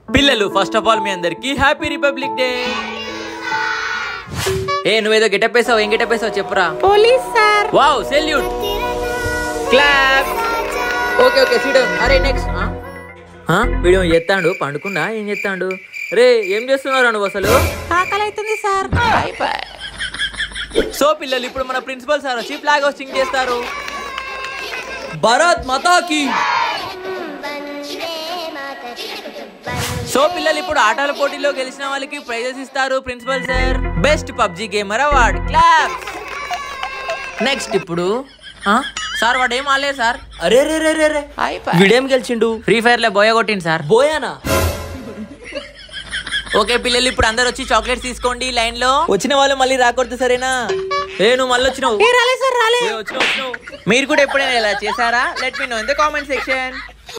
పిల్లలు first of all మీ అందరికి happy republic day ఏ నువ్వేదో గెటప్ వేసావు ఏం గెటప్ వేసావు చెప్పురా police sir wow salute clap okay okay seat అరే నెక్స్ట్ వీడియో ఎత్తాడు పండుకున్నా ఏం చెత్తాడు రే ఏం చేస్తున్నారు నువ్వు అసలు ఆకలి అవుతుంది సార్ సో పిల్లలు ఇప్పుడు మన ప్రిన్సిపల్ సార్ వచ్చి ఫ్లాగ్ హోస్టింగ్ చేస్తారు భరత్ మతాకి సో పిల్లలు ఇప్పుడు ఆటల పోటీలో గెలిచిన వాళ్ళకి ప్రైజెస్ ఇస్తారు principal sir best PUBG gamer award clap next ఇప్పుడు ఆ? సార్ వాడు ఏం ఆలేదు సార్ అరే రే రే రే రే వీడేం గెలిచిండు ఫ్రీ ఫైర్ లో బోయ కొట్టింది సార్ బోయానా ఓకే పిల్లలు ఇప్పుడు అందరు వచ్చి చాక్లెట్స్ తీసుకోండి లైన్ లో వచ్చిన వాళ్ళు మళ్ళీ రాకూడదు సరేనా ఏ నువ్వు మళ్ళీ వచ్చినావు రాలే సార్ రాలే ఏ, వచ్చినావు, వచ్చినావు. మీరు కూడా ఎప్పుడైనా ఇలా చేశారా let me know in the comment section